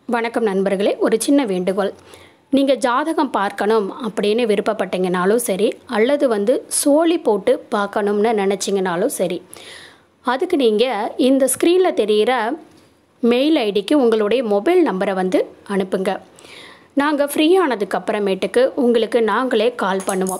வணக்கம் நண்பர்களே ஒரு சின்ன வேண்டுகோள் நீங்கள் ஜாதகம் பார்க்கணும் அப்படின்னு விருப்பப்பட்டீங்கனாலும் சரி அல்லது வந்து சோழி போட்டு பார்க்கணும்னு நினச்சிங்கனாலும் சரி அதுக்கு நீங்கள் இந்த ஸ்க்ரீனில் தெரிகிற மெயில் ஐடிக்கு உங்களுடைய மொபைல் நம்பரை வந்து அனுப்புங்க நாங்கள் ஃப்ரீ ஆனதுக்கு அப்புறமேட்டுக்கு உங்களுக்கு நாங்களே கால் பண்ணுவோம்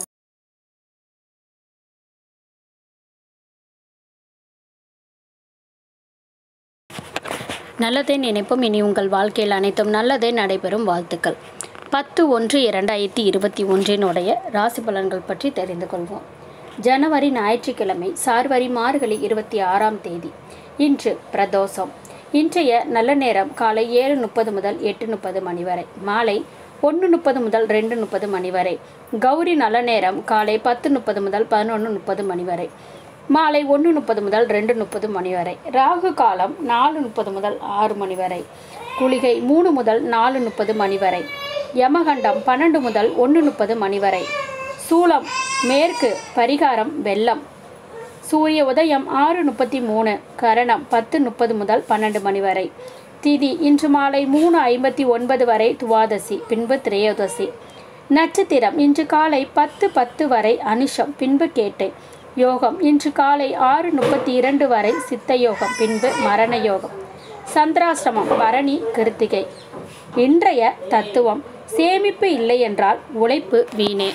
நல்லதே நினைப்போம் இனி உங்கள் வாழ்க்கையில் அனைத்தும் நல்லதே நடைபெறும் வாழ்த்துக்கள் பத்து ஒன்று இரண்டாயிரத்தி இருபத்தி ஒன்றினுடைய ராசி பலன்கள் பற்றி தெரிந்து கொள்வோம் ஜனவரி ஞாயிற்றுக்கிழமை சார்வரி மார்கழி இருபத்தி ஆறாம் தேதி இன்று பிரதோஷம் இன்றைய நல்ல நேரம் காலை ஏழு முப்பது முதல் எட்டு முப்பது மணி வரை மாலை ஒன்று முப்பது முதல் ரெண்டு முப்பது மணி வரை கௌரி நல்ல நேரம் காலை பத்து முப்பது முதல் பதினொன்று முப்பது மணி வரை மாலை ஒன்று முப்பது முதல் ரெண்டு முப்பது மணி வரை ராகு காலம் நாலு முப்பது முதல் ஆறு மணி வரை குளிகை மூணு முதல் நாலு முப்பது மணி வரை யமகண்டம் பன்னெண்டு முதல் ஒன்று முப்பது மணி வரை சூலம் மேற்கு பரிகாரம் வெள்ளம் சூரிய உதயம் ஆறு முப்பத்தி மூணு கரணம் பத்து முப்பது முதல் பன்னெண்டு மணி வரை திதி இன்று மாலை மூணு ஐம்பத்தி ஒன்பது வரை துவாதசி பின்பு திரையோதசி நட்சத்திரம் இன்று காலை பத்து பத்து வரை அனுஷம் பின்பு கேட்டை யோகம் இன்று காலை ஆறு முப்பத்தி இரண்டு வரை சித்த யோகம் பின்பு மரண யோகம் சந்திராசிரமம் பரணி கிருத்திகை இன்றைய தத்துவம் சேமிப்பு இல்லை என்றால் உழைப்பு வீணே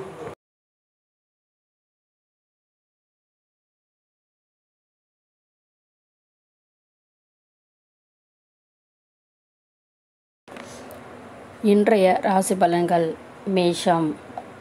இன்றைய ராசி பலன்கள் மேஷம்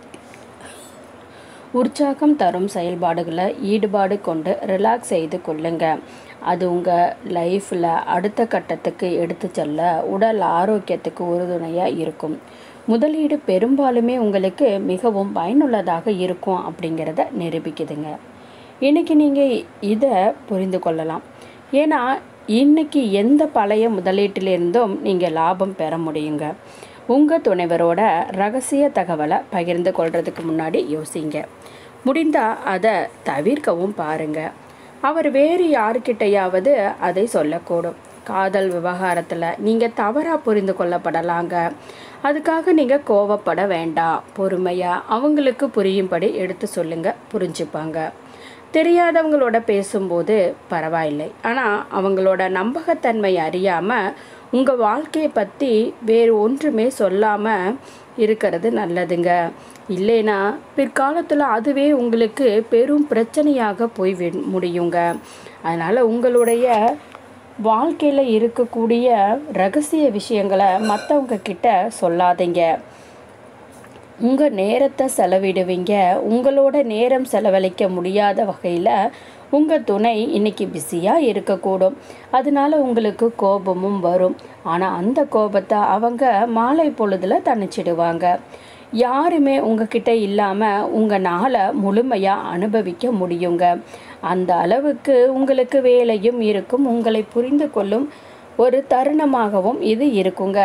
உற்சாகம் தரும் செயல்பாடுகளை ஈடுபாடு கொண்டு ரிலாக்ஸ் செய்து கொள்ளுங்க அது உங்கள் லைஃப்பில் அடுத்த கட்டத்துக்கு எடுத்து செல்ல உடல் ஆரோக்கியத்துக்கு உறுதுணையாக இருக்கும் முதலீடு பெரும்பாலுமே உங்களுக்கு மிகவும் பயனுள்ளதாக இருக்கும் அப்படிங்கிறத நிரூபிக்குதுங்க இன்றைக்கி நீங்கள் இதை புரிந்து கொள்ளலாம் ஏன்னா இன்னைக்கு எந்த பழைய முதலீட்டிலிருந்தும் நீங்கள் லாபம் பெற முடியுங்க உங்கள் துணைவரோட ரகசிய தகவலை பகிர்ந்து கொள்றதுக்கு முன்னாடி யோசிங்க முடிந்தால் அதை தவிர்க்கவும் பாருங்க அவர் வேறு யாருக்கிட்டையாவது அதை சொல்லக்கூடும் காதல் விவகாரத்தில் நீங்கள் தவறாக புரிந்து கொள்ளப்படலாங்க அதுக்காக நீங்கள் கோவப்பட வேண்டாம் பொறுமையாக அவங்களுக்கு புரியும்படி எடுத்து சொல்லுங்க புரிஞ்சுப்பாங்க தெரியாதவங்களோட பேசும்போது பரவாயில்லை ஆனால் அவங்களோட நம்பகத்தன்மை அறியாமல் உங்கள் வாழ்க்கையை பற்றி வேறு ஒன்றுமே சொல்லாமல் இருக்கிறது நல்லதுங்க இல்லைனா பிற்காலத்தில் அதுவே உங்களுக்கு பெரும் பிரச்சனையாக போய் வி- முடியுங்க அதனால் உங்களுடைய வாழ்க்கையில் இருக்கக்கூடிய ரகசிய விஷயங்களை மற்றவங்க கிட்ட சொல்லாதீங்க உங்கள் நேரத்தை செலவிடுவீங்க உங்களோட நேரம் செலவழிக்க முடியாத வகையில் உங்கள் துணை இன்னைக்கு பிஸியாக இருக்கக்கூடும் அதனால உங்களுக்கு கோபமும் வரும் ஆனால் அந்த கோபத்தை அவங்க மாலை பொழுதில் தணிச்சிடுவாங்க யாருமே உங்ககிட்ட இல்லாமல் உங்கள் நாளை முழுமையாக அனுபவிக்க முடியுங்க அந்த அளவுக்கு உங்களுக்கு வேலையும் இருக்கும் உங்களை புரிந்து கொள்ளும் ஒரு தருணமாகவும் இது இருக்குங்க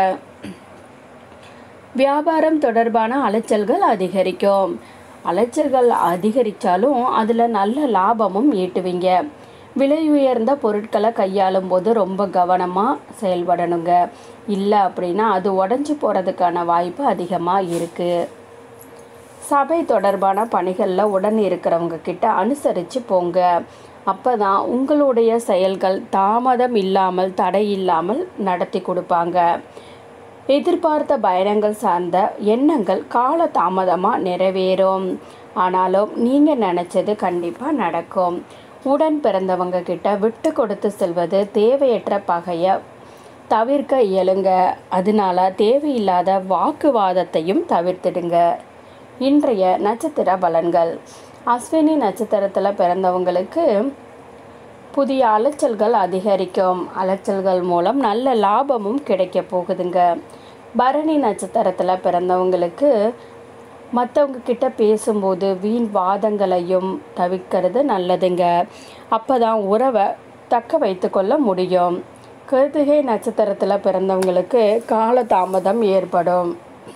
வியாபாரம் தொடர்பான அலைச்சல்கள் அதிகரிக்கும் அலைச்சல்கள் அதிகரித்தாலும் அதில் நல்ல லாபமும் ஈட்டுவீங்க விலை உயர்ந்த பொருட்களை கையாளும் போது ரொம்ப கவனமாக செயல்படணுங்க இல்லை அப்படின்னா அது உடஞ்சி போகிறதுக்கான வாய்ப்பு அதிகமாக இருக்குது சபை தொடர்பான பணிகளில் உடன் இருக்கிறவங்க கிட்ட அனுசரித்து போங்க அப்போ தான் உங்களுடைய செயல்கள் தாமதம் இல்லாமல் தடை இல்லாமல் நடத்தி கொடுப்பாங்க எதிர்பார்த்த பயணங்கள் சார்ந்த எண்ணங்கள் கால தாமதமாக நிறைவேறும் ஆனாலும் நீங்கள் நினச்சது கண்டிப்பாக நடக்கும் உடன் பிறந்தவங்க கிட்ட விட்டு கொடுத்து செல்வது தேவையற்ற பகையை தவிர்க்க இயலுங்க அதனால தேவையில்லாத வாக்குவாதத்தையும் தவிர்த்திடுங்க இன்றைய நட்சத்திர பலன்கள் அஸ்வினி நட்சத்திரத்தில் பிறந்தவங்களுக்கு புதிய அலைச்சல்கள் அதிகரிக்கும் அலைச்சல்கள் மூலம் நல்ல லாபமும் கிடைக்க போகுதுங்க பரணி நட்சத்திரத்தில் பிறந்தவங்களுக்கு மற்றவங்க கிட்ட பேசும்போது வீண் வாதங்களையும் தவிர்க்கிறது நல்லதுங்க அப்போ தான் உறவை தக்க வைத்துக்கொள்ள முடியும் கிருத்திகை நட்சத்திரத்தில் பிறந்தவங்களுக்கு காலதாமதம் ஏற்படும்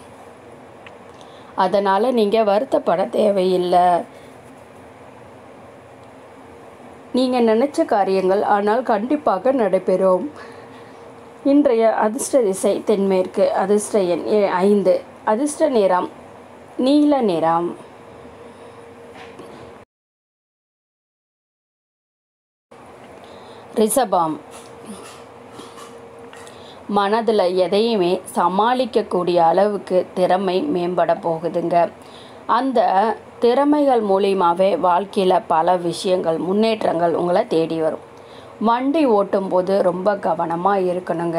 அதனால் நீங்கள் வருத்தப்பட தேவையில்லை நீங்கள் நினச்ச காரியங்கள் ஆனால் கண்டிப்பாக நடைபெறும் இன்றைய அதிர்ஷ்ட திசை தென்மேற்கு அதிர்ஷ்ட எண் ஏ- ஐந்து அதிர்ஷ்ட நிறம் நீல நிறம் ரிஷபம் மனதில் எதையுமே சமாளிக்கக்கூடிய அளவுக்கு திறமை மேம்பட போகுதுங்க அந்த திறமைகள் மூலியமாகவே வாழ்க்கையில் பல விஷயங்கள் முன்னேற்றங்கள் உங்களை தேடி வரும் வண்டி ஓட்டும்போது ரொம்ப கவனமாக இருக்கணுங்க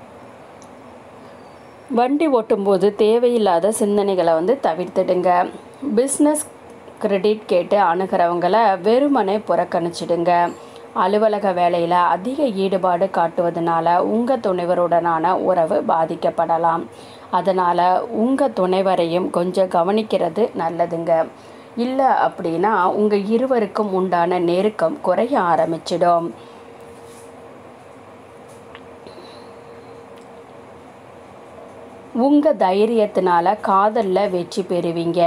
வண்டி ஓட்டும்போது தேவையில்லாத சிந்தனைகளை வந்து தவிர்த்துடுங்க பிஸ்னஸ் கிரெடிட் கேட்டு அணுகிறவங்களை வெறுமனே புறக்கணிச்சிடுங்க அலுவலக வேலையில் அதிக ஈடுபாடு காட்டுவதனால உங்கள் துணைவருடனான உறவு பாதிக்கப்படலாம் அதனால் உங்கள் துணைவரையும் கொஞ்சம் கவனிக்கிறது நல்லதுங்க இல்லை அப்படின்னா உங்கள் இருவருக்கும் உண்டான நெருக்கம் குறைய ஆரம்பிச்சிடும் உங்கள் தைரியத்தினால காதலில் வெற்றி பெறுவீங்க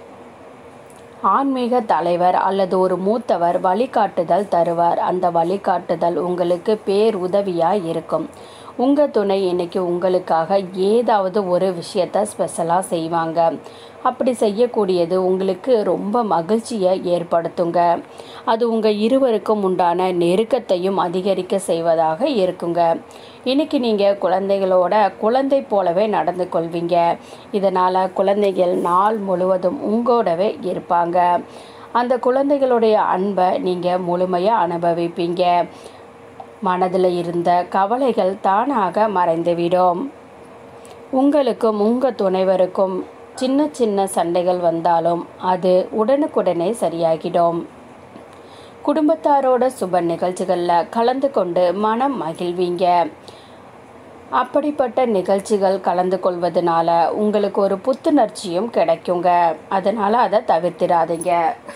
ஆன்மீக தலைவர் அல்லது ஒரு மூத்தவர் வழிகாட்டுதல் தருவார் அந்த வழிகாட்டுதல் உங்களுக்கு பேருதவியாக இருக்கும் உங்கள் துணை இன்னைக்கு உங்களுக்காக ஏதாவது ஒரு விஷயத்த ஸ்பெஷலாக செய்வாங்க அப்படி செய்யக்கூடியது உங்களுக்கு ரொம்ப மகிழ்ச்சியை ஏற்படுத்துங்க அது உங்கள் இருவருக்கும் உண்டான நெருக்கத்தையும் அதிகரிக்க செய்வதாக இருக்குங்க இன்னைக்கு நீங்கள் குழந்தைகளோட குழந்தை போலவே நடந்து கொள்வீங்க இதனால் குழந்தைகள் நாள் முழுவதும் உங்களோடவே இருப்பாங்க அந்த குழந்தைகளுடைய அன்பை நீங்கள் முழுமையாக அனுபவிப்பீங்க மனதில் இருந்த கவலைகள் தானாக மறைந்துவிடும் உங்களுக்கும் உங்கள் துணைவருக்கும் சின்ன சின்ன சண்டைகள் வந்தாலும் அது உடனுக்குடனே சரியாகிடும் குடும்பத்தாரோட சுப நிகழ்ச்சிகளில் கலந்து கொண்டு மனம் மகிழ்வீங்க அப்படிப்பட்ட நிகழ்ச்சிகள் கலந்து கொள்வதனால உங்களுக்கு ஒரு புத்துணர்ச்சியும் கிடைக்குங்க அதனால் அதை தவிர்த்திடாதீங்க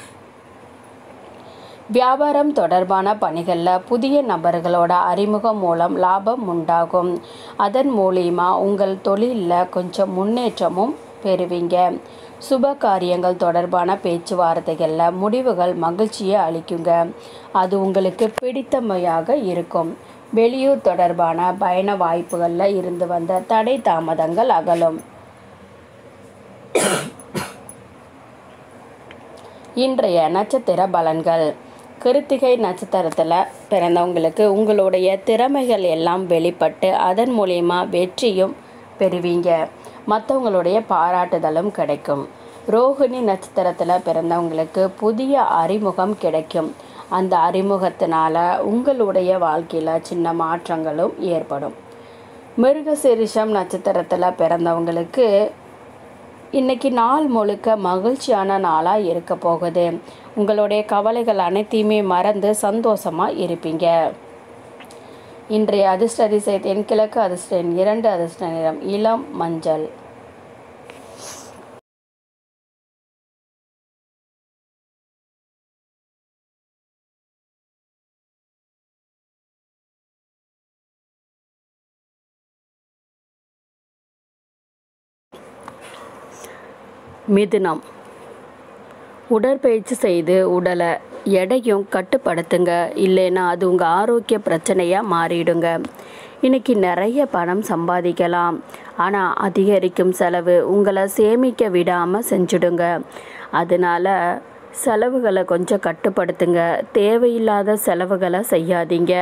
வியாபாரம் தொடர்பான பணிகளில் புதிய நபர்களோட அறிமுகம் மூலம் லாபம் உண்டாகும் அதன் மூலியமா உங்கள் தொழிலில் கொஞ்சம் முன்னேற்றமும் பெறுவீங்க சுப காரியங்கள் தொடர்பான பேச்சுவார்த்தைகளில் முடிவுகள் மகிழ்ச்சியை அளிக்குங்க அது உங்களுக்கு பிடித்தமையாக இருக்கும் வெளியூர் தொடர்பான பயண வாய்ப்புகளில் இருந்து வந்த தடை தாமதங்கள் அகலும் இன்றைய நட்சத்திர பலன்கள் கிருத்திகை நட்சத்திரத்தில் பிறந்தவங்களுக்கு உங்களுடைய திறமைகள் எல்லாம் வெளிப்பட்டு அதன் மூலயமா வெற்றியும் பெறுவீங்க மற்றவங்களுடைய பாராட்டுதலும் கிடைக்கும் ரோகிணி நட்சத்திரத்தில் பிறந்தவங்களுக்கு புதிய அறிமுகம் கிடைக்கும் அந்த அறிமுகத்தினால உங்களுடைய வாழ்க்கையில் சின்ன மாற்றங்களும் ஏற்படும் மிருகசீரிஷம் நட்சத்திரத்தில் பிறந்தவங்களுக்கு இன்னைக்கு நாள் முழுக்க மகிழ்ச்சியான நாளாக இருக்க போகுது உங்களுடைய கவலைகள் அனைத்தையுமே மறந்து சந்தோஷமாக இருப்பீங்க இன்றைய அதிர்ஷ்ட அதிசய தென்கிழக்கு அதிர்ஷ்ட எண் இரண்டு அதிர்ஷ்ட நிறம் இளம் மஞ்சள் மிதுனம் உடற்பயிற்சி செய்து உடலை எடையும் கட்டுப்படுத்துங்க இல்லைன்னா அது உங்கள் ஆரோக்கிய பிரச்சனையாக மாறிடுங்க இன்னைக்கு நிறைய பணம் சம்பாதிக்கலாம் ஆனால் அதிகரிக்கும் செலவு உங்களை சேமிக்க விடாமல் செஞ்சுடுங்க அதனால செலவுகளை கொஞ்சம் கட்டுப்படுத்துங்க தேவையில்லாத செலவுகளை செய்யாதீங்க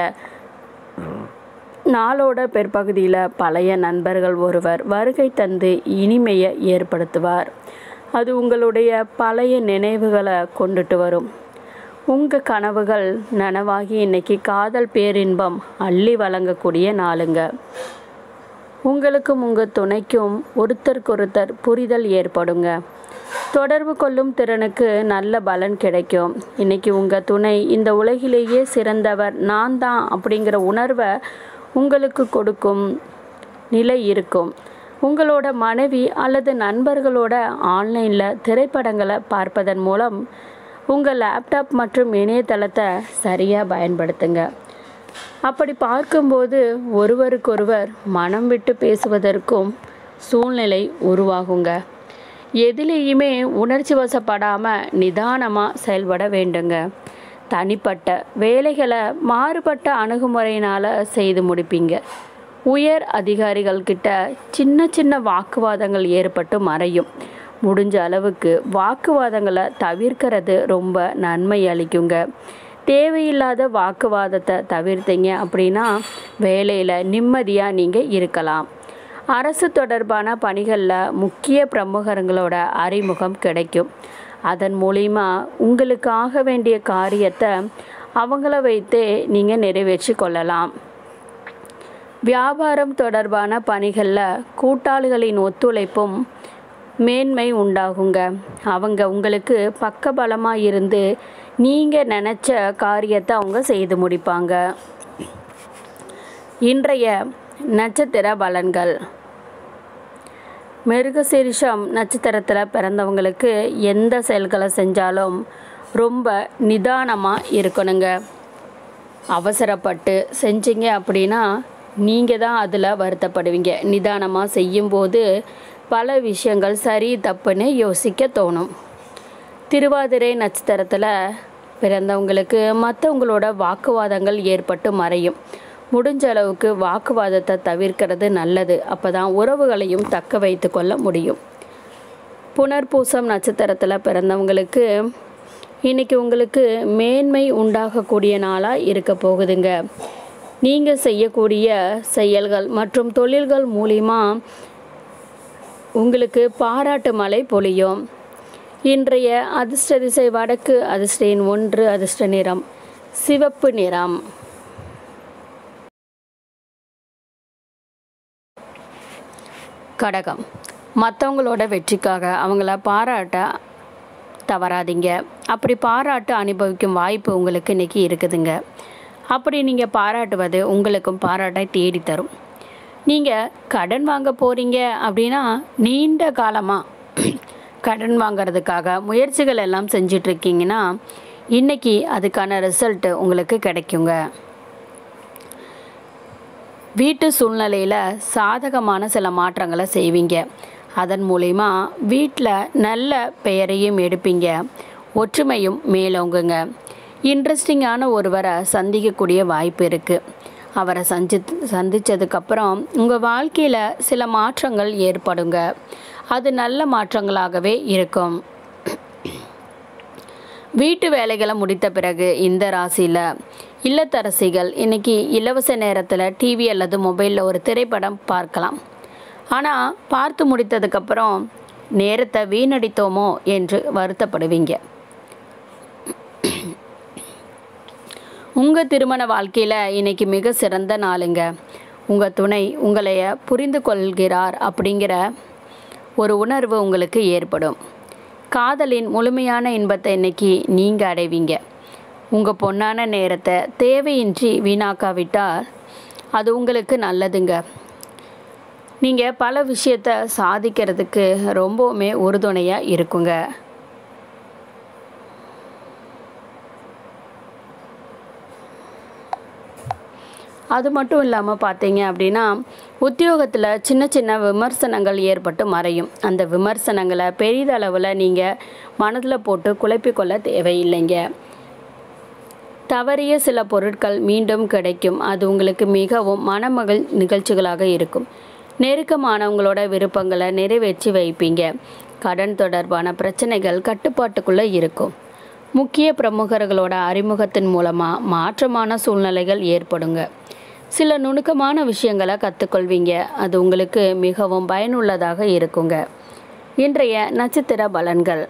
நாளோட பிற்பகுதியில் பழைய நண்பர்கள் ஒருவர் வருகை தந்து இனிமையை ஏற்படுத்துவார் அது உங்களுடைய பழைய நினைவுகளை கொண்டுட்டு வரும் உங்கள் கனவுகள் நனவாகி இன்னைக்கு காதல் பேரின்பம் அள்ளி வழங்கக்கூடிய நாளுங்க உங்களுக்கும் உங்கள் துணைக்கும் ஒருத்தருக்கொருத்தர் புரிதல் ஏற்படுங்க தொடர்பு கொள்ளும் திறனுக்கு நல்ல பலன் கிடைக்கும் இன்னைக்கு உங்கள் துணை இந்த உலகிலேயே சிறந்தவர் நான் தான் அப்படிங்கிற உணர்வை உங்களுக்கு கொடுக்கும் நிலை இருக்கும் உங்களோட மனைவி அல்லது நண்பர்களோட ஆன்லைனில் திரைப்படங்களை பார்ப்பதன் மூலம் உங்கள் லேப்டாப் மற்றும் இணையதளத்தை சரியாக பயன்படுத்துங்க அப்படி பார்க்கும்போது ஒருவருக்கொருவர் மனம் விட்டு பேசுவதற்கும் சூழ்நிலை உருவாகுங்க எதிலேயுமே உணர்ச்சி வசப்படாமல் நிதானமாக செயல்பட வேண்டுங்க தனிப்பட்ட வேலைகளை மாறுபட்ட அணுகுமுறையினால் செய்து முடிப்பீங்க உயர் அதிகாரிகள் கிட்ட சின்ன சின்ன வாக்குவாதங்கள் ஏற்பட்டு மறையும் முடிஞ்ச அளவுக்கு வாக்குவாதங்களை தவிர்க்கிறது ரொம்ப நன்மை அளிக்குங்க தேவையில்லாத வாக்குவாதத்தை தவிர்த்தீங்க அப்படின்னா வேலையில் நிம்மதியாக நீங்கள் இருக்கலாம் அரசு தொடர்பான பணிகளில் முக்கிய பிரமுகர்களோட அறிமுகம் கிடைக்கும் அதன் மூலிமா உங்களுக்கு ஆக வேண்டிய காரியத்தை அவங்கள வைத்தே நீங்கள் நிறைவேற்றி கொள்ளலாம் வியாபாரம் தொடர்பான பணிகளில் கூட்டாளிகளின் ஒத்துழைப்பும் மேன்மை உண்டாகுங்க அவங்க உங்களுக்கு பக்கபலமாக இருந்து நீங்கள் நினச்ச காரியத்தை அவங்க செய்து முடிப்பாங்க இன்றைய நட்சத்திர பலன்கள் மிருகசீரிஷம் நட்சத்திரத்தில் பிறந்தவங்களுக்கு எந்த செயல்களை செஞ்சாலும் ரொம்ப நிதானமாக இருக்கணுங்க அவசரப்பட்டு செஞ்சீங்க அப்படின்னா நீங்கள் தான் அதில் வருத்தப்படுவீங்க நிதானமாக செய்யும்போது பல விஷயங்கள் சரி தப்புன்னு யோசிக்க தோணும் திருவாதிரை நட்சத்திரத்தில் பிறந்தவங்களுக்கு மற்றவங்களோட வாக்குவாதங்கள் ஏற்பட்டு மறையும் முடிஞ்ச அளவுக்கு வாக்குவாதத்தை தவிர்க்கிறது நல்லது அப்போ தான் உறவுகளையும் தக்க வைத்து கொள்ள முடியும் புனர்பூசம் நட்சத்திரத்தில் பிறந்தவங்களுக்கு இன்றைக்கி உங்களுக்கு மேன்மை உண்டாகக்கூடிய நாளாக இருக்க போகுதுங்க நீங்கள் செய்யக்கூடிய செயல்கள் மற்றும் தொழில்கள் மூலிமா உங்களுக்கு பாராட்டு மழை பொழியும் இன்றைய அதிர்ஷ்ட திசை வடக்கு அதிர்ஷ்ட எண் ஒன்று அதிர்ஷ்ட நிறம் சிவப்பு நிறம் கடகம் மற்றவங்களோட வெற்றிக்காக அவங்கள பாராட்ட தவறாதீங்க அப்படி பாராட்டு அனுபவிக்கும் வாய்ப்பு உங்களுக்கு இன்றைக்கி இருக்குதுங்க அப்படி நீங்கள் பாராட்டுவது உங்களுக்கும் பாராட்டை தேடி தரும் நீங்கள் கடன் வாங்க போகிறீங்க அப்படின்னா நீண்ட காலமாக கடன் வாங்கிறதுக்காக முயற்சிகள் எல்லாம் செஞ்சிட்ருக்கீங்கன்னா இன்றைக்கி அதுக்கான ரிசல்ட்டு உங்களுக்கு கிடைக்குங்க வீட்டு சூழ்நிலையில் சாதகமான சில மாற்றங்களை செய்வீங்க அதன் மூலிமா வீட்டில் நல்ல பெயரையும் எடுப்பீங்க ஒற்றுமையும் மேலோங்குங்க இன்ட்ரெஸ்டிங்கான ஒருவரை சந்திக்கக்கூடிய வாய்ப்பு இருக்குது அவரை சந்தி சந்தித்ததுக்கப்புறம் உங்கள் வாழ்க்கையில் சில மாற்றங்கள் ஏற்படுங்க அது நல்ல மாற்றங்களாகவே இருக்கும் வீட்டு வேலைகளை முடித்த பிறகு இந்த ராசியில் இல்லத்தரசிகள் இன்னைக்கு இலவச நேரத்தில் டிவி அல்லது மொபைலில் ஒரு திரைப்படம் பார்க்கலாம் ஆனால் பார்த்து முடித்ததுக்கப்புறம் நேரத்தை வீணடித்தோமோ என்று வருத்தப்படுவீங்க உங்கள் திருமண வாழ்க்கையில் இன்னைக்கு மிக சிறந்த நாளுங்க உங்கள் துணை உங்களைய புரிந்து கொள்கிறார் அப்படிங்கிற ஒரு உணர்வு உங்களுக்கு ஏற்படும் காதலின் முழுமையான இன்பத்தை இன்னைக்கு நீங்கள் அடைவீங்க உங்கள் பொன்னான நேரத்தை தேவையின்றி வீணாக்காவிட்டால் அது உங்களுக்கு நல்லதுங்க நீங்கள் பல விஷயத்தை சாதிக்கிறதுக்கு ரொம்பவுமே உறுதுணையாக இருக்குங்க அது மட்டும் இல்லாமல் பார்த்தீங்க அப்படின்னா உத்தியோகத்தில் சின்ன சின்ன விமர்சனங்கள் ஏற்பட்டு மறையும் அந்த விமர்சனங்களை பெரிதளவில் நீங்கள் மனதில் போட்டு குழப்பிக்கொள்ள தேவையில்லைங்க தவறிய சில பொருட்கள் மீண்டும் கிடைக்கும் அது உங்களுக்கு மிகவும் மனமகிழ் நிகழ்ச்சிகளாக இருக்கும் நெருக்கமானவங்களோட விருப்பங்களை நிறைவேற்றி வைப்பீங்க கடன் தொடர்பான பிரச்சனைகள் கட்டுப்பாட்டுக்குள்ளே இருக்கும் முக்கிய பிரமுகர்களோட அறிமுகத்தின் மூலமாக மாற்றமான சூழ்நிலைகள் ஏற்படுங்க சில நுணுக்கமான விஷயங்களை கற்றுக்கொள்வீங்க அது உங்களுக்கு மிகவும் பயனுள்ளதாக இருக்குங்க இன்றைய நட்சத்திர பலன்கள்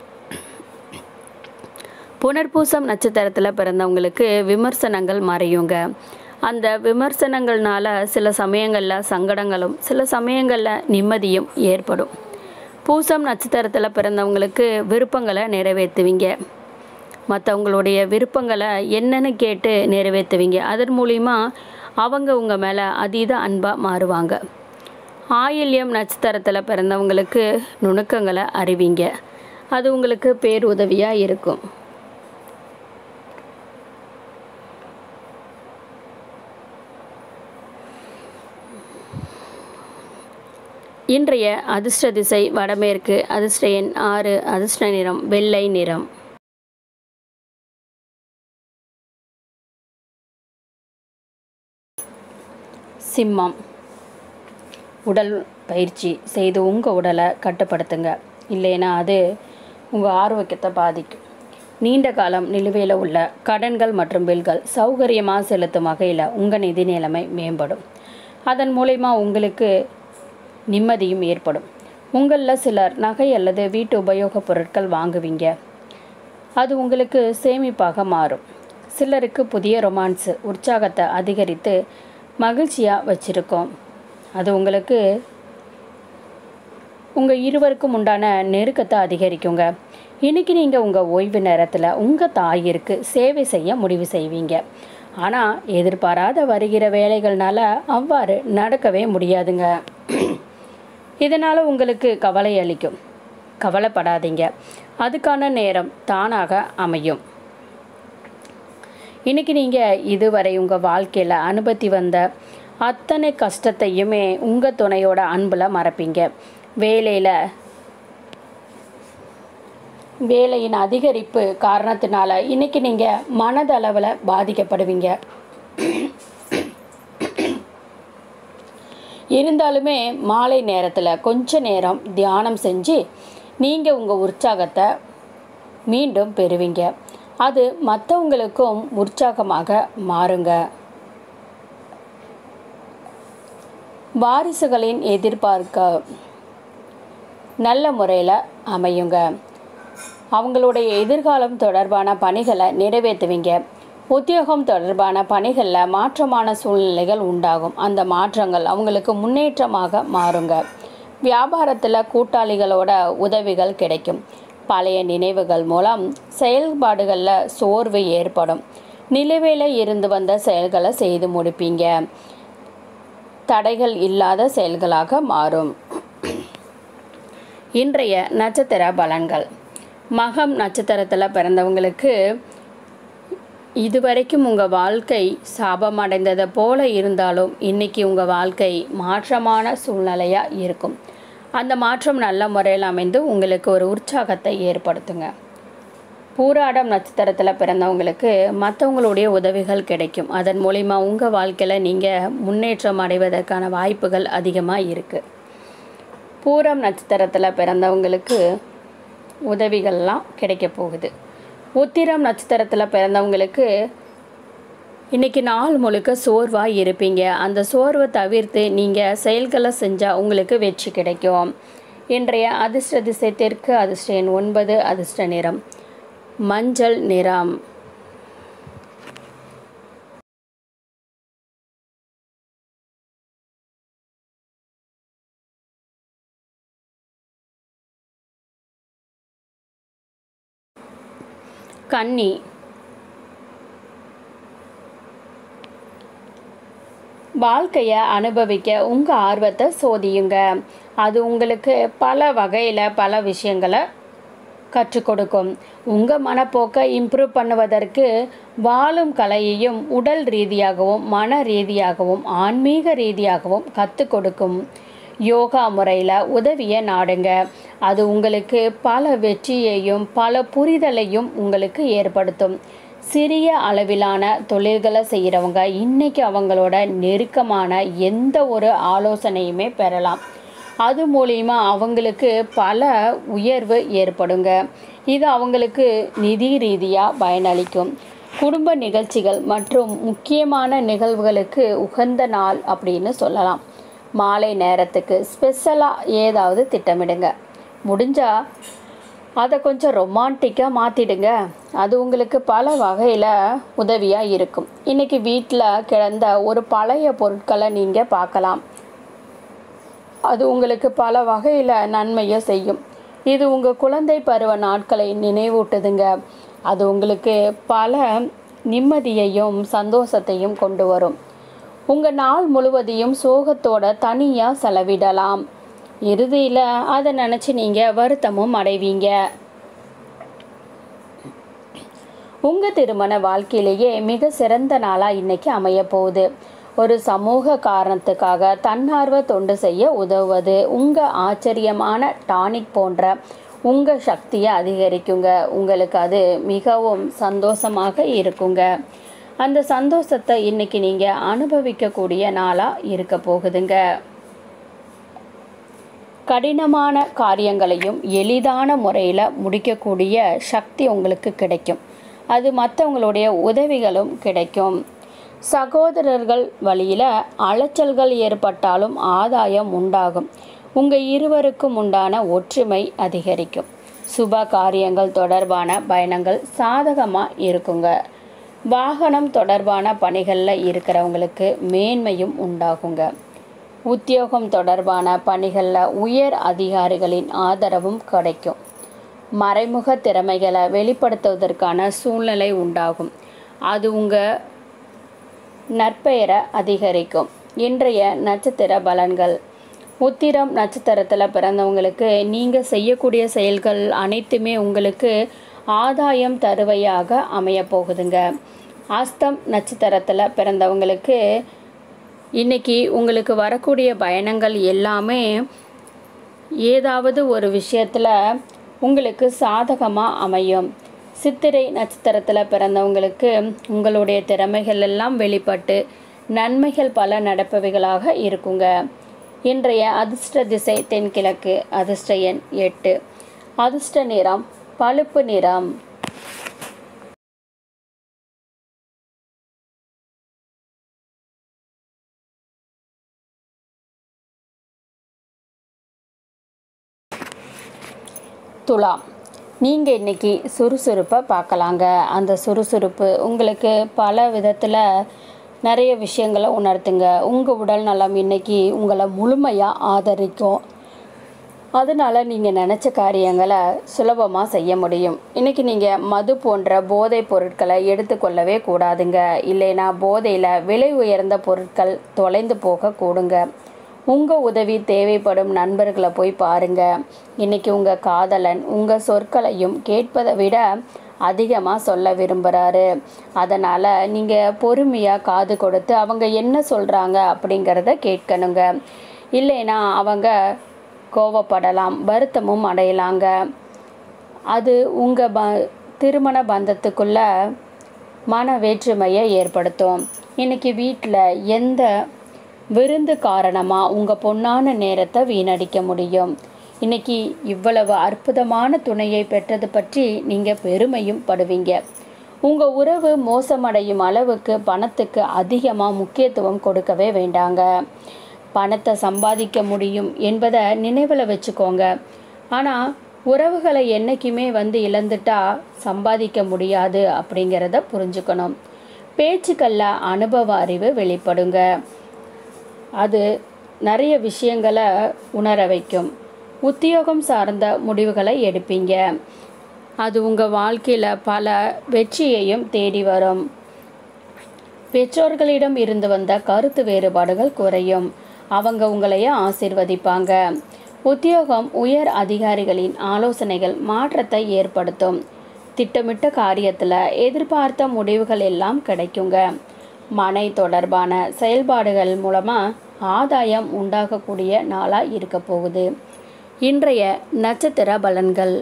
புனர்பூசம் நட்சத்திரத்தில் பிறந்தவங்களுக்கு விமர்சனங்கள் மறையுங்க அந்த விமர்சனங்கள்னால சில சமயங்களில் சங்கடங்களும் சில சமயங்களில் நிம்மதியும் ஏற்படும் பூசம் நட்சத்திரத்தில் பிறந்தவங்களுக்கு விருப்பங்களை நிறைவேற்றுவீங்க மற்றவங்களுடைய விருப்பங்களை என்னன்னு கேட்டு நிறைவேற்றுவீங்க அதன் மூலிமா அவங்க உங்கள் மேலே அதீத அன்பாக மாறுவாங்க ஆயில்யம் நட்சத்திரத்தில் பிறந்தவங்களுக்கு நுணுக்கங்களை அறிவிங்க அது உங்களுக்கு பேருதவியாக இருக்கும் இன்றைய அதிர்ஷ்ட திசை வடமேற்கு அதிர்ஷ்ட எண் ஆறு அதிர்ஷ்ட நிறம் வெள்ளை நிறம் சிம்மம் உடல் பயிற்சி செய்து உங்கள் உடலை கட்டுப்படுத்துங்க இல்லைன்னா அது உங்கள் ஆரோக்கியத்தை பாதிக்கும் நீண்ட காலம் நிலுவையில் உள்ள கடன்கள் மற்றும் பில்கள் சௌகரியமாக செலுத்தும் வகையில் உங்கள் நிதி நிலைமை மேம்படும் அதன் மூலயமா உங்களுக்கு நிம்மதியும் ஏற்படும் உங்களில் சிலர் நகை அல்லது வீட்டு உபயோகப் பொருட்கள் வாங்குவீங்க அது உங்களுக்கு சேமிப்பாக மாறும் சிலருக்கு புதிய ரொமான்ஸு உற்சாகத்தை அதிகரித்து மகிழ்ச்சியாக வச்சுருக்கோம் அது உங்களுக்கு உங்கள் இருவருக்கும் உண்டான நெருக்கத்தை அதிகரிக்குங்க இன்றைக்கி நீங்கள் உங்கள் ஓய்வு நேரத்தில் உங்கள் தாயிற்கு சேவை செய்ய முடிவு செய்வீங்க ஆனால் எதிர்பாராத வருகிற வேலைகள்னால அவ்வாறு நடக்கவே முடியாதுங்க இதனால் உங்களுக்கு கவலை அளிக்கும் கவலைப்படாதீங்க அதுக்கான நேரம் தானாக அமையும் இன்றைக்கி நீங்கள் இதுவரை உங்கள் வாழ்க்கையில் அனுபத்தி வந்த அத்தனை கஷ்டத்தையுமே உங்கள் துணையோட அன்பில் மறப்பீங்க வேலையில் வேலையின் அதிகரிப்பு காரணத்தினால இன்றைக்கி நீங்கள் மனதளவில் பாதிக்கப்படுவீங்க இருந்தாலுமே மாலை நேரத்தில் கொஞ்ச நேரம் தியானம் செஞ்சு நீங்கள் உங்கள் உற்சாகத்தை மீண்டும் பெறுவீங்க அது மற்றவங்களுக்கும் உற்சாகமாக மாறுங்க வாரிசுகளின் எதிர்பார்க்க நல்ல முறையில் அமையுங்க அவங்களுடைய எதிர்காலம் தொடர்பான பணிகளை நிறைவேற்றுவீங்க உத்தியோகம் தொடர்பான பணிகளில் மாற்றமான சூழ்நிலைகள் உண்டாகும் அந்த மாற்றங்கள் அவங்களுக்கு முன்னேற்றமாக மாறுங்க வியாபாரத்தில் கூட்டாளிகளோட உதவிகள் கிடைக்கும் பழைய நினைவுகள் மூலம் செயல்பாடுகளில் சோர்வு ஏற்படும் நிலுவையில் இருந்து வந்த செயல்களை செய்து முடிப்பீங்க தடைகள் இல்லாத செயல்களாக மாறும் இன்றைய நட்சத்திர பலன்கள் மகம் நட்சத்திரத்தில் பிறந்தவங்களுக்கு இதுவரைக்கும் உங்கள் வாழ்க்கை சாபமடைந்ததை போல இருந்தாலும் இன்னைக்கு உங்கள் வாழ்க்கை மாற்றமான சூழ்நிலையாக இருக்கும் அந்த மாற்றம் நல்ல முறையில் அமைந்து உங்களுக்கு ஒரு உற்சாகத்தை ஏற்படுத்துங்க பூராடம் நட்சத்திரத்தில் பிறந்தவங்களுக்கு மற்றவங்களுடைய உதவிகள் கிடைக்கும் அதன் மூலிமா உங்கள் வாழ்க்கையில் நீங்கள் முன்னேற்றம் அடைவதற்கான வாய்ப்புகள் அதிகமாக இருக்குது பூரம் நட்சத்திரத்தில் பிறந்தவங்களுக்கு உதவிகள்லாம் கிடைக்க போகுது உத்திரம் நட்சத்திரத்தில் பிறந்தவங்களுக்கு இன்றைக்கி நாள் முழுக்க சோர்வாக இருப்பீங்க அந்த சோர்வை தவிர்த்து நீங்கள் செயல்களை செஞ்சால் உங்களுக்கு வெற்றி கிடைக்கும் இன்றைய அதிர்ஷ்ட திசை தெற்கு அதிர்ஷ்ட எண் ஒன்பது அதிர்ஷ்ட நிறம் மஞ்சள் நிறம் கன்னி வாழ்க்கையை அனுபவிக்க உங்கள் ஆர்வத்தை சோதியுங்க அது உங்களுக்கு பல வகையில் பல விஷயங்களை கற்றுக் கொடுக்கும் உங்கள் மனப்போக்கை இம்ப்ரூவ் பண்ணுவதற்கு வாழும் கலையையும் உடல் ரீதியாகவும் மன ரீதியாகவும் ஆன்மீக ரீதியாகவும் கற்றுக் கொடுக்கும் யோகா முறையில் உதவியை நாடுங்க அது உங்களுக்கு பல வெற்றியையும் பல புரிதலையும் உங்களுக்கு ஏற்படுத்தும் சிறிய அளவிலான தொழில்களை செய்கிறவங்க இன்றைக்கி அவங்களோட நெருக்கமான எந்த ஒரு ஆலோசனையுமே பெறலாம் அது மூலிமா அவங்களுக்கு பல உயர்வு ஏற்படுங்க இது அவங்களுக்கு நிதி ரீதியாக பயனளிக்கும் குடும்ப நிகழ்ச்சிகள் மற்றும் முக்கியமான நிகழ்வுகளுக்கு உகந்த நாள் அப்படின்னு சொல்லலாம் மாலை நேரத்துக்கு ஸ்பெஷலாக ஏதாவது திட்டமிடுங்க முடிஞ்சால் அதை கொஞ்சம் ரொமான்டிக்காக மாற்றிடுங்க அது உங்களுக்கு பல வகையில் உதவியாக இருக்கும் இன்றைக்கி வீட்டில் கிடந்த ஒரு பழைய பொருட்களை நீங்கள் பார்க்கலாம் அது உங்களுக்கு பல வகையில் நன்மையை செய்யும் இது உங்கள் குழந்தை பருவ நாட்களை நினைவூட்டுதுங்க அது உங்களுக்கு பல நிம்மதியையும் சந்தோஷத்தையும் கொண்டு வரும் உங்கள் நாள் முழுவதையும் சோகத்தோட தனியாக செலவிடலாம் இறுதியில் அதை நினச்சி நீங்கள் வருத்தமும் அடைவீங்க உங்கள் திருமண வாழ்க்கையிலேயே மிக சிறந்த நாளாக இன்னைக்கு அமைய போகுது ஒரு சமூக காரணத்துக்காக தன்னார்வ தொண்டு செய்ய உதவுவது உங்கள் ஆச்சரியமான டானிக் போன்ற உங்கள் சக்தியை அதிகரிக்குங்க உங்களுக்கு அது மிகவும் சந்தோஷமாக இருக்குங்க அந்த சந்தோஷத்தை இன்னைக்கு நீங்கள் அனுபவிக்கக்கூடிய நாளாக இருக்க போகுதுங்க கடினமான காரியங்களையும் எளிதான முறையில் முடிக்கக்கூடிய சக்தி உங்களுக்கு கிடைக்கும் அது மற்றவங்களுடைய உதவிகளும் கிடைக்கும் சகோதரர்கள் வழியில் அலைச்சல்கள் ஏற்பட்டாலும் ஆதாயம் உண்டாகும் உங்கள் இருவருக்கும் உண்டான ஒற்றுமை அதிகரிக்கும் சுப காரியங்கள் தொடர்பான பயணங்கள் சாதகமாக இருக்குங்க வாகனம் தொடர்பான பணிகளில் இருக்கிறவங்களுக்கு மேன்மையும் உண்டாகுங்க உத்தியோகம் தொடர்பான பணிகளில் உயர் அதிகாரிகளின் ஆதரவும் கிடைக்கும் மறைமுக திறமைகளை வெளிப்படுத்துவதற்கான சூழ்நிலை உண்டாகும் அது உங்கள் நற்பெயரை அதிகரிக்கும் இன்றைய நட்சத்திர பலன்கள் உத்திரம் நட்சத்திரத்தில் பிறந்தவங்களுக்கு நீங்கள் செய்யக்கூடிய செயல்கள் அனைத்துமே உங்களுக்கு ஆதாயம் தருவையாக அமைய போகுதுங்க அஸ்தம் நட்சத்திரத்தில் பிறந்தவங்களுக்கு இன்னைக்கு உங்களுக்கு வரக்கூடிய பயணங்கள் எல்லாமே ஏதாவது ஒரு விஷயத்தில் உங்களுக்கு சாதகமாக அமையும் சித்திரை நட்சத்திரத்தில் பிறந்தவங்களுக்கு உங்களுடைய திறமைகள் எல்லாம் வெளிப்பட்டு நன்மைகள் பல நடப்பவைகளாக இருக்குங்க இன்றைய அதிர்ஷ்ட திசை தென்கிழக்கு அதிர்ஷ்ட எண் எட்டு அதிர்ஷ்ட நிறம் பழுப்பு நிறம் துலாம் நீங்கள் இன்றைக்கி சுறுசுறுப்பை பார்க்கலாங்க அந்த சுறுசுறுப்பு உங்களுக்கு பல விதத்தில் நிறைய விஷயங்களை உணர்த்துங்க உங்கள் உடல் நலம் இன்றைக்கி உங்களை முழுமையாக ஆதரிக்கும் அதனால் நீங்கள் நினச்ச காரியங்களை சுலபமாக செய்ய முடியும் இன்றைக்கி நீங்கள் மது போன்ற போதைப் பொருட்களை எடுத்துக்கொள்ளவே கூடாதுங்க இல்லைனா போதையில் விலை உயர்ந்த பொருட்கள் தொலைந்து போக கூடுங்க உங்கள் உதவி தேவைப்படும் நண்பர்களை போய் பாருங்க இன்னைக்கு உங்கள் காதலன் உங்கள் சொற்களையும் கேட்பதை விட அதிகமாக சொல்ல விரும்புகிறாரு அதனால் நீங்கள் பொறுமையாக காது கொடுத்து அவங்க என்ன சொல்கிறாங்க அப்படிங்கிறத கேட்கணுங்க இல்லைன்னா அவங்க கோவப்படலாம் வருத்தமும் அடையலாங்க அது உங்கள் ப திருமண பந்தத்துக்குள்ள மன வேற்றுமையை ஏற்படுத்தும் இன்னைக்கு வீட்டில் எந்த விருந்து காரணமாக உங்கள் பொன்னான நேரத்தை வீணடிக்க முடியும் இன்னைக்கு இவ்வளவு அற்புதமான துணையை பெற்றது பற்றி நீங்கள் பெருமையும் படுவீங்க உங்கள் உறவு மோசமடையும் அளவுக்கு பணத்துக்கு அதிகமாக முக்கியத்துவம் கொடுக்கவே வேண்டாங்க பணத்தை சம்பாதிக்க முடியும் என்பதை நினைவில் வச்சுக்கோங்க ஆனால் உறவுகளை என்றைக்குமே வந்து இழந்துட்டா சம்பாதிக்க முடியாது அப்படிங்கிறத புரிஞ்சுக்கணும் பேச்சுக்களில் அனுபவ அறிவு வெளிப்படுங்க அது நிறைய விஷயங்களை உணர வைக்கும் உத்தியோகம் சார்ந்த முடிவுகளை எடுப்பீங்க அது உங்கள் வாழ்க்கையில் பல வெற்றியையும் தேடி வரும் பெற்றோர்களிடம் இருந்து வந்த கருத்து வேறுபாடுகள் குறையும் அவங்க உங்களைய ஆசிர்வதிப்பாங்க உத்தியோகம் உயர் அதிகாரிகளின் ஆலோசனைகள் மாற்றத்தை ஏற்படுத்தும் திட்டமிட்ட காரியத்தில் எதிர்பார்த்த முடிவுகள் எல்லாம் கிடைக்குங்க மனை தொடர்பான செயல்பாடுகள் மூலமாக ஆதாயம் உண்டாகக்கூடிய நாளாக இருக்க போகுது இன்றைய நட்சத்திர பலன்கள்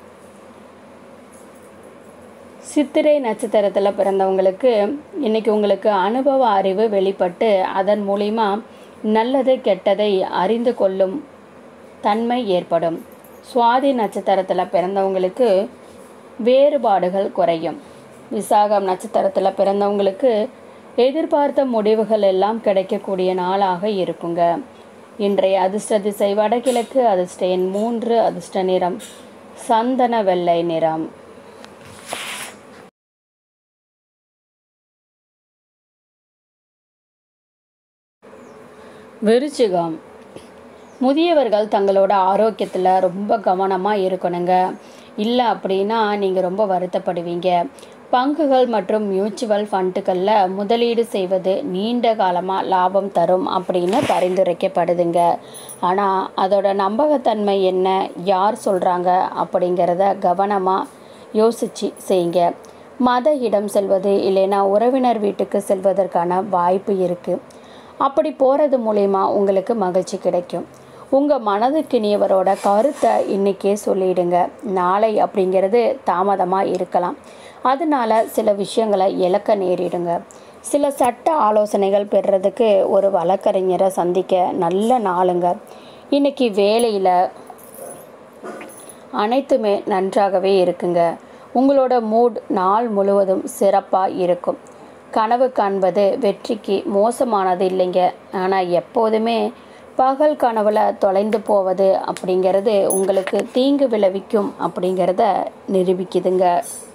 சித்திரை நட்சத்திரத்தில் பிறந்தவங்களுக்கு இன்னைக்கு உங்களுக்கு அனுபவ அறிவு வெளிப்பட்டு அதன் மூலிமா நல்லது கெட்டதை அறிந்து கொள்ளும் தன்மை ஏற்படும் சுவாதி நட்சத்திரத்தில் பிறந்தவங்களுக்கு வேறுபாடுகள் குறையும் விசாகம் நட்சத்திரத்தில் பிறந்தவங்களுக்கு எதிர்பார்த்த முடிவுகள் எல்லாம் கிடைக்கக்கூடிய நாளாக இருக்குங்க இன்றைய அதிர்ஷ்ட திசை வடகிழக்கு அதிர்ஷ்ட எண் மூன்று அதிர்ஷ்ட நிறம் சந்தன வெள்ளை நிறம் விருச்சிகம் முதியவர்கள் தங்களோட ஆரோக்கியத்தில் ரொம்ப கவனமாக இருக்கணுங்க இல்லை அப்படின்னா நீங்கள் ரொம்ப வருத்தப்படுவீங்க பங்குகள் மற்றும் மியூச்சுவல் ஃபண்டுகளில் முதலீடு செய்வது நீண்ட காலமாக லாபம் தரும் அப்படின்னு பரிந்துரைக்கப்படுதுங்க ஆனால் அதோட நம்பகத்தன்மை என்ன யார் சொல்கிறாங்க அப்படிங்கிறத கவனமாக யோசித்து செய்யுங்க மத இடம் செல்வது இல்லைன்னா உறவினர் வீட்டுக்கு செல்வதற்கான வாய்ப்பு இருக்குது அப்படி போகிறது மூலயமா உங்களுக்கு மகிழ்ச்சி கிடைக்கும் உங்கள் மனதுக்கினியவரோட கருத்தை இன்றைக்கே சொல்லிடுங்க நாளை அப்படிங்கிறது தாமதமாக இருக்கலாம் அதனால சில விஷயங்களை இழக்க நேரிடுங்க சில சட்ட ஆலோசனைகள் பெறுறதுக்கு ஒரு வழக்கறிஞரை சந்திக்க நல்ல நாளுங்க இன்னைக்கு வேலையில் அனைத்துமே நன்றாகவே இருக்குங்க உங்களோட மூட் நாள் முழுவதும் சிறப்பாக இருக்கும் கனவு காண்பது வெற்றிக்கு மோசமானது இல்லைங்க ஆனால் எப்போதுமே பகல் கனவுல தொலைந்து போவது அப்படிங்கிறது உங்களுக்கு தீங்கு விளைவிக்கும் அப்படிங்கிறத நிரூபிக்குதுங்க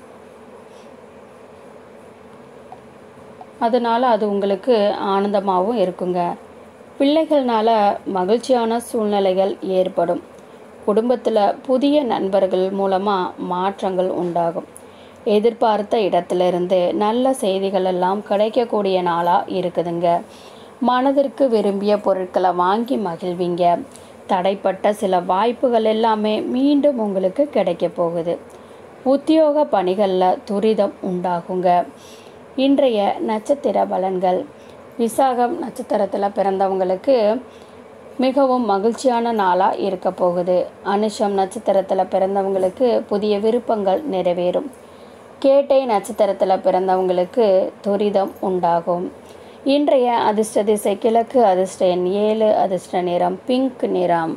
அதனால் அது உங்களுக்கு ஆனந்தமாகவும் இருக்குங்க பிள்ளைகள்னால மகிழ்ச்சியான சூழ்நிலைகள் ஏற்படும் குடும்பத்தில் புதிய நண்பர்கள் மூலமாக மாற்றங்கள் உண்டாகும் எதிர்பார்த்த இடத்திலிருந்து நல்ல செய்திகள் எல்லாம் கிடைக்கக்கூடிய நாளாக இருக்குதுங்க மனதிற்கு விரும்பிய பொருட்களை வாங்கி மகிழ்வீங்க தடைப்பட்ட சில வாய்ப்புகள் எல்லாமே மீண்டும் உங்களுக்கு கிடைக்க போகுது உத்தியோக பணிகளில் துரிதம் உண்டாகுங்க இன்றைய நட்சத்திர பலன்கள் விசாகம் நட்சத்திரத்தில் பிறந்தவங்களுக்கு மிகவும் மகிழ்ச்சியான நாளாக இருக்க போகுது அனுஷம் நட்சத்திரத்தில் பிறந்தவங்களுக்கு புதிய விருப்பங்கள் நிறைவேறும் கேட்டை நட்சத்திரத்தில் பிறந்தவங்களுக்கு துரிதம் உண்டாகும் இன்றைய அதிர்ஷ்ட திசை கிழக்கு அதிர்ஷ்ட எண் ஏழு அதிர்ஷ்ட நிறம் பிங்க் நிறம்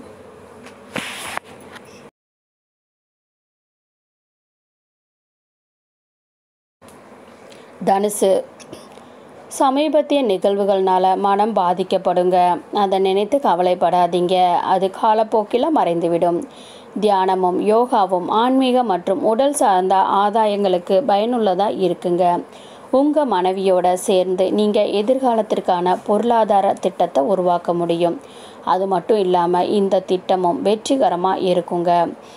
தனுசு சமீபத்திய நிகழ்வுகள்னால மனம் பாதிக்கப்படுங்க அதை நினைத்து கவலைப்படாதீங்க அது காலப்போக்கில் மறைந்துவிடும் தியானமும் யோகாவும் ஆன்மீக மற்றும் உடல் சார்ந்த ஆதாயங்களுக்கு பயனுள்ளதாக இருக்குங்க உங்கள் மனைவியோட சேர்ந்து நீங்கள் எதிர்காலத்திற்கான பொருளாதார திட்டத்தை உருவாக்க முடியும் அது மட்டும் இல்லாமல் இந்த திட்டமும் வெற்றிகரமாக இருக்குங்க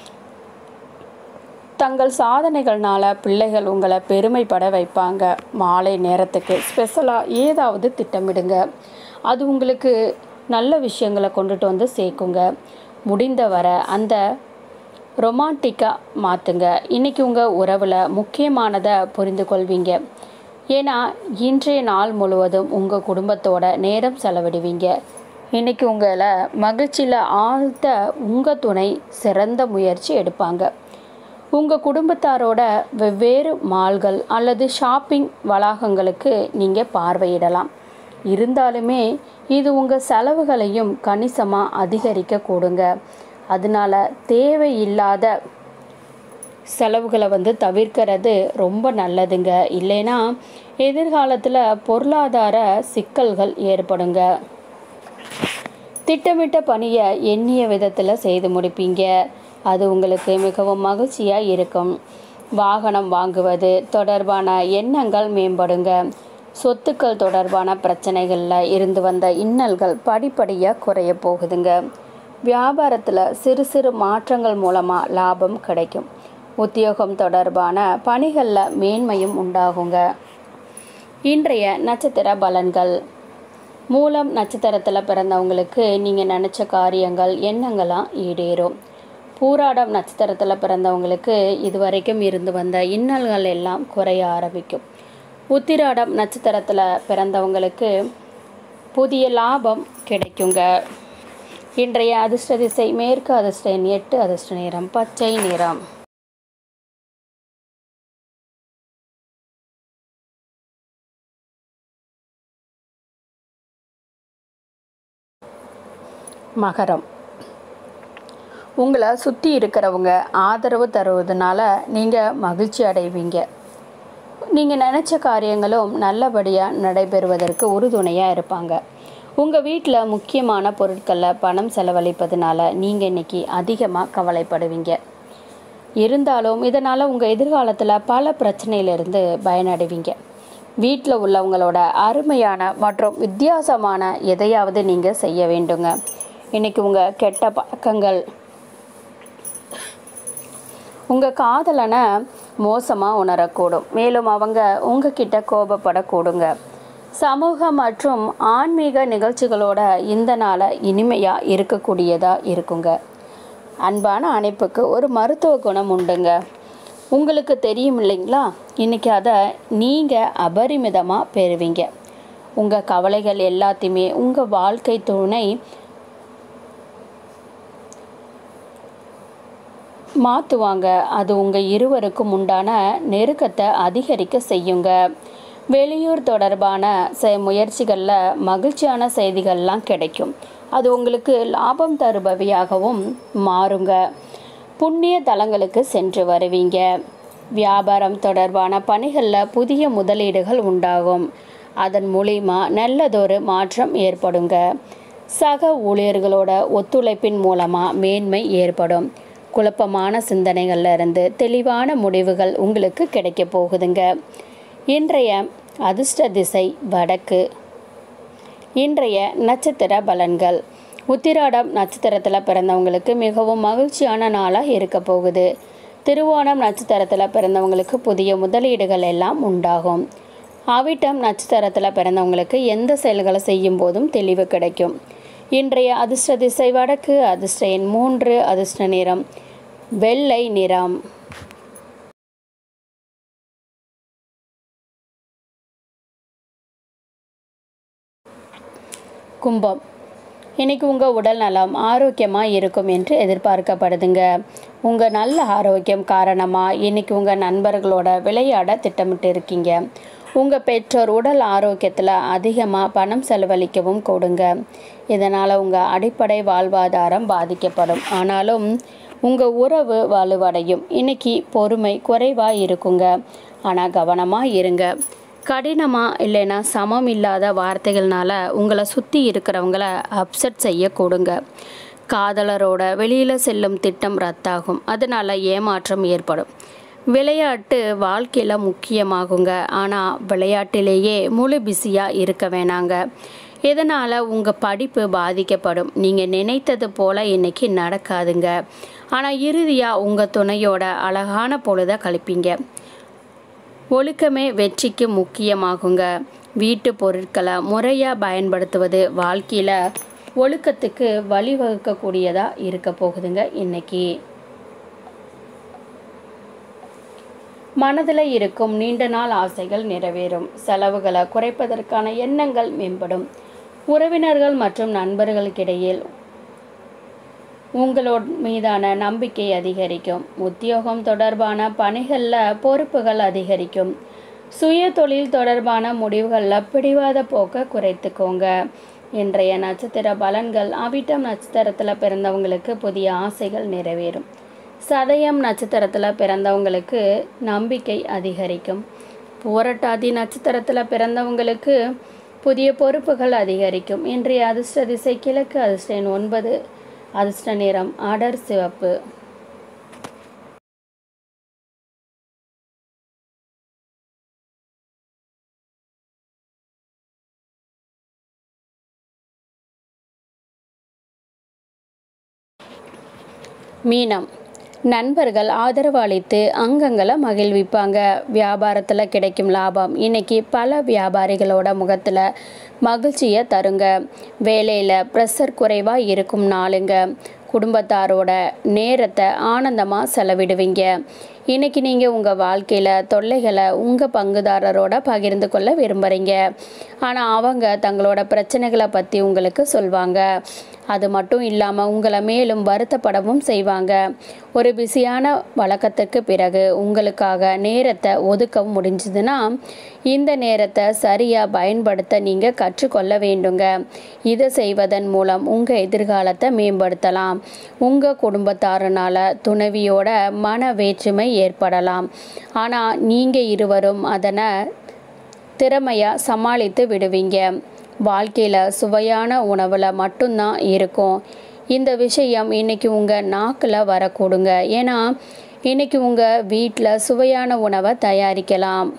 தங்கள் சாதனைகள்னால பிள்ளைகள் உங்களை பெருமைப்பட வைப்பாங்க மாலை நேரத்துக்கு ஸ்பெஷலாக ஏதாவது திட்டமிடுங்க அது உங்களுக்கு நல்ல விஷயங்களை கொண்டுட்டு வந்து சேர்க்குங்க முடிந்த வர அந்த ரொமான்டிக்காக மாற்றுங்க இன்றைக்கி உங்கள் உறவில் முக்கியமானதை புரிந்து கொள்வீங்க ஏன்னா இன்றைய நாள் முழுவதும் உங்கள் குடும்பத்தோட நேரம் செலவிடுவீங்க இன்றைக்கி உங்களை மகிழ்ச்சியில் ஆழ்த்த உங்கள் துணை சிறந்த முயற்சி எடுப்பாங்க உங்கள் குடும்பத்தாரோட வெவ்வேறு மால்கள் அல்லது ஷாப்பிங் வளாகங்களுக்கு நீங்கள் பார்வையிடலாம் இருந்தாலுமே இது உங்கள் செலவுகளையும் கணிசமாக அதிகரிக்க கூடுங்க அதனால தேவையில்லாத செலவுகளை வந்து தவிர்க்கிறது ரொம்ப நல்லதுங்க இல்லைன்னா எதிர்காலத்தில் பொருளாதார சிக்கல்கள் ஏற்படுங்க திட்டமிட்ட பணியை எண்ணிய விதத்தில் செய்து முடிப்பீங்க அது உங்களுக்கு மிகவும் மகிழ்ச்சியாக இருக்கும் வாகனம் வாங்குவது தொடர்பான எண்ணங்கள் மேம்படுங்க சொத்துக்கள் தொடர்பான பிரச்சனைகளில் இருந்து வந்த இன்னல்கள் படிப்படியாக குறைய போகுதுங்க வியாபாரத்தில் சிறு சிறு மாற்றங்கள் மூலமாக லாபம் கிடைக்கும் உத்தியோகம் தொடர்பான பணிகளில் மேன்மையும் உண்டாகுங்க இன்றைய நட்சத்திர பலன்கள் மூலம் நட்சத்திரத்தில் பிறந்தவங்களுக்கு நீங்கள் நினச்ச காரியங்கள் எண்ணங்களாம் ஈடேறும் பூராடம் நட்சத்திரத்தில் பிறந்தவங்களுக்கு இதுவரைக்கும் இருந்து வந்த இன்னல்கள் எல்லாம் குறைய ஆரம்பிக்கும் உத்திராடம் நட்சத்திரத்தில் பிறந்தவங்களுக்கு புதிய லாபம் கிடைக்குங்க இன்றைய அதிர்ஷ்ட திசை மேற்கு அதிர்ஷ்ட எண் எட்டு அதிர்ஷ்ட நிறம் பச்சை நிறம் மகரம் உங்களை சுற்றி இருக்கிறவங்க ஆதரவு தருவதனால நீங்கள் மகிழ்ச்சி அடைவீங்க நீங்கள் நினச்ச காரியங்களும் நல்லபடியாக நடைபெறுவதற்கு உறுதுணையாக இருப்பாங்க உங்கள் வீட்டில் முக்கியமான பொருட்களில் பணம் செலவழிப்பதனால நீங்கள் இன்னைக்கு அதிகமாக கவலைப்படுவீங்க இருந்தாலும் இதனால் உங்கள் எதிர்காலத்தில் பல பிரச்சனையிலிருந்து பயனடைவீங்க வீட்டில் உள்ளவங்களோட அருமையான மற்றும் வித்தியாசமான எதையாவது நீங்கள் செய்ய வேண்டுங்க இன்றைக்கி உங்கள் கெட்ட பழக்கங்கள் உங்கள் காதலனை மோசமாக உணரக்கூடும் மேலும் அவங்க உங்ககிட்ட கோபப்படக்கூடுங்க சமூக மற்றும் ஆன்மீக நிகழ்ச்சிகளோட இந்த நாளை இனிமையாக இருக்கக்கூடியதாக இருக்குங்க அன்பான அணைப்புக்கு ஒரு மருத்துவ குணம் உண்டுங்க உங்களுக்கு தெரியும் இல்லைங்களா இன்றைக்கி அதை நீங்கள் அபரிமிதமாக பெறுவீங்க உங்கள் கவலைகள் எல்லாத்தையுமே உங்கள் வாழ்க்கை துணை மாற்றுவாங்க அது உங்கள் இருவருக்கும் உண்டான நெருக்கத்தை அதிகரிக்க செய்யுங்க வெளியூர் தொடர்பான செ முயற்சிகளில் மகிழ்ச்சியான செய்திகள்லாம் கிடைக்கும் அது உங்களுக்கு லாபம் தருபவையாகவும் மாறுங்க புண்ணிய தலங்களுக்கு சென்று வருவீங்க வியாபாரம் தொடர்பான பணிகளில் புதிய முதலீடுகள் உண்டாகும் அதன் மூலிமா நல்லதொரு மாற்றம் ஏற்படுங்க சக ஊழியர்களோட ஒத்துழைப்பின் மூலமாக மேன்மை ஏற்படும் குழப்பமான சிந்தனைகள்ல இருந்து தெளிவான முடிவுகள் உங்களுக்கு கிடைக்க போகுதுங்க இன்றைய அதிர்ஷ்ட திசை வடக்கு இன்றைய நட்சத்திர பலன்கள் உத்திராடம் நட்சத்திரத்தில் பிறந்தவங்களுக்கு மிகவும் மகிழ்ச்சியான நாளாக இருக்க போகுது திருவோணம் நட்சத்திரத்தில் பிறந்தவங்களுக்கு புதிய முதலீடுகள் எல்லாம் உண்டாகும் அவிட்டம் நட்சத்திரத்தில் பிறந்தவங்களுக்கு எந்த செயல்களை செய்யும் போதும் தெளிவு கிடைக்கும் இன்றைய அதிர்ஷ்ட திசை வடக்கு அதிர்ஷ்ட எண் மூன்று அதிர்ஷ்ட நிறம் வெள்ளை நிறம் கும்பம் இன்னைக்கு உங்கள் உடல் நலம் ஆரோக்கியமாக இருக்கும் என்று எதிர்பார்க்கப்படுதுங்க உங்கள் நல்ல ஆரோக்கியம் காரணமாக இன்னைக்கு உங்கள் நண்பர்களோட விளையாட திட்டமிட்டு இருக்கீங்க உங்கள் பெற்றோர் உடல் ஆரோக்கியத்தில் அதிகமாக பணம் செலவழிக்கவும் கொடுங்க இதனால் உங்கள் அடிப்படை வாழ்வாதாரம் பாதிக்கப்படும் ஆனாலும் உங்கள் உறவு வலுவடையும் இன்னைக்கு பொறுமை குறைவாக இருக்குங்க ஆனால் கவனமாக இருங்க கடினமாக இல்லைன்னா சமம் இல்லாத வார்த்தைகள்னால உங்களை சுற்றி இருக்கிறவங்கள அப்செட் செய்ய கொடுங்க காதலரோட வெளியில் செல்லும் திட்டம் ரத்தாகும் அதனால் ஏமாற்றம் ஏற்படும் விளையாட்டு வாழ்க்கையில் முக்கியமாகுங்க ஆனால் விளையாட்டிலேயே முழு பிஸியாக இருக்க வேணாங்க இதனால் உங்கள் படிப்பு பாதிக்கப்படும் நீங்கள் நினைத்தது போல் இன்னைக்கு நடக்காதுங்க ஆனால் இறுதியாக உங்கள் துணையோட அழகான பொழுதை கழிப்பீங்க ஒழுக்கமே வெற்றிக்கு முக்கியமாகுங்க வீட்டு பொருட்களை முறையாக பயன்படுத்துவது வாழ்க்கையில் ஒழுக்கத்துக்கு வழிவகுக்கக்கூடியதாக இருக்க போகுதுங்க இன்னைக்கு மனதில் இருக்கும் நீண்ட நாள் ஆசைகள் நிறைவேறும் செலவுகளை குறைப்பதற்கான எண்ணங்கள் மேம்படும் உறவினர்கள் மற்றும் நண்பர்களுக்கிடையில் உங்களோட மீதான நம்பிக்கை அதிகரிக்கும் உத்தியோகம் தொடர்பான பணிகளில் பொறுப்புகள் அதிகரிக்கும் சுய தொழில் தொடர்பான முடிவுகளில் பிடிவாத போக்க குறைத்துக்கோங்க இன்றைய நட்சத்திர பலன்கள் அவிட்டம் நட்சத்திரத்தில் பிறந்தவங்களுக்கு புதிய ஆசைகள் நிறைவேறும் சதயம் நட்சத்திரத்தில் பிறந்தவங்களுக்கு நம்பிக்கை அதிகரிக்கும் போரட்டாதி நட்சத்திரத்தில் பிறந்தவங்களுக்கு புதிய பொறுப்புகள் அதிகரிக்கும் இன்றைய அதிர்ஷ்ட திசை கிழக்கு அதிர்ஷ்ட எண் ஒன்பது அதிர்ஷ்ட நிறம் அடர் சிவப்பு மீனம் நண்பர்கள் ஆதரவு அளித்து அங்கங்களை மகிழ்விப்பாங்க வியாபாரத்தில் கிடைக்கும் லாபம் இன்னைக்கு பல வியாபாரிகளோட முகத்தில் மகிழ்ச்சியை தருங்க வேலையில் ப்ரெஷர் குறைவாக இருக்கும் நாளுங்க குடும்பத்தாரோட நேரத்தை ஆனந்தமாக செலவிடுவீங்க இன்னைக்கு நீங்கள் உங்கள் வாழ்க்கையில் தொல்லைகளை உங்கள் பங்குதாரரோட பகிர்ந்து கொள்ள விரும்புகிறீங்க ஆனால் அவங்க தங்களோட பிரச்சனைகளை பற்றி உங்களுக்கு சொல்வாங்க அது மட்டும் இல்லாமல் உங்களை மேலும் வருத்தப்படவும் செய்வாங்க ஒரு பிஸியான வழக்கத்துக்கு பிறகு உங்களுக்காக நேரத்தை ஒதுக்கவும் முடிஞ்சதுன்னா இந்த நேரத்தை சரியாக பயன்படுத்த நீங்கள் கற்றுக்கொள்ள வேண்டுங்க இதை செய்வதன் மூலம் உங்கள் எதிர்காலத்தை மேம்படுத்தலாம் உங்கள் குடும்பத்தாருனால துணைவியோட மன வேற்றுமை ஏற்படலாம் ஆனால் நீங்கள் இருவரும் அதனை திறமையாக சமாளித்து விடுவீங்க வாழ்க்கையில் சுவையான உணவில் மட்டும்தான் இருக்கும் இந்த விஷயம் இன்னைக்கு உங்கள் நாக்கில் வரக்கூடுங்க ஏன்னா இன்னைக்கு உங்கள் வீட்டில் சுவையான உணவை தயாரிக்கலாம்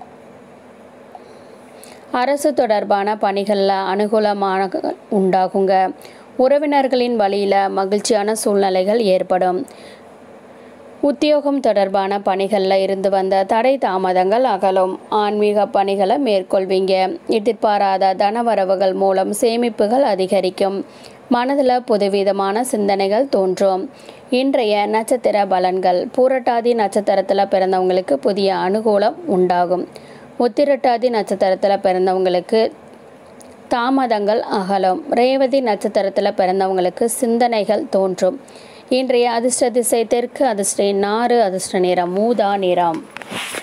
அரசு தொடர்பான பணிகளில் அனுகூலமான உண்டாகுங்க உறவினர்களின் வழியில் மகிழ்ச்சியான சூழ்நிலைகள் ஏற்படும் உத்தியோகம் தொடர்பான பணிகளில் இருந்து வந்த தடை தாமதங்கள் அகலும் ஆன்மீக பணிகளை மேற்கொள்வீங்க எதிர்பாராத தனவரவுகள் மூலம் சேமிப்புகள் அதிகரிக்கும் மனதில் புதுவிதமான சிந்தனைகள் தோன்றும் இன்றைய நட்சத்திர பலன்கள் பூரட்டாதி நட்சத்திரத்தில் பிறந்தவங்களுக்கு புதிய அனுகூலம் உண்டாகும் உத்திரட்டாதி நட்சத்திரத்தில் பிறந்தவங்களுக்கு தாமதங்கள் அகலும் ரேவதி நட்சத்திரத்தில் பிறந்தவங்களுக்கு சிந்தனைகள் தோன்றும் இன்றைய அதிர்ஷ்ட திசை தெற்கு அதிர்ஷ்ட நாறு அதிர்ஷ்ட நிறம் மூதா நிறம்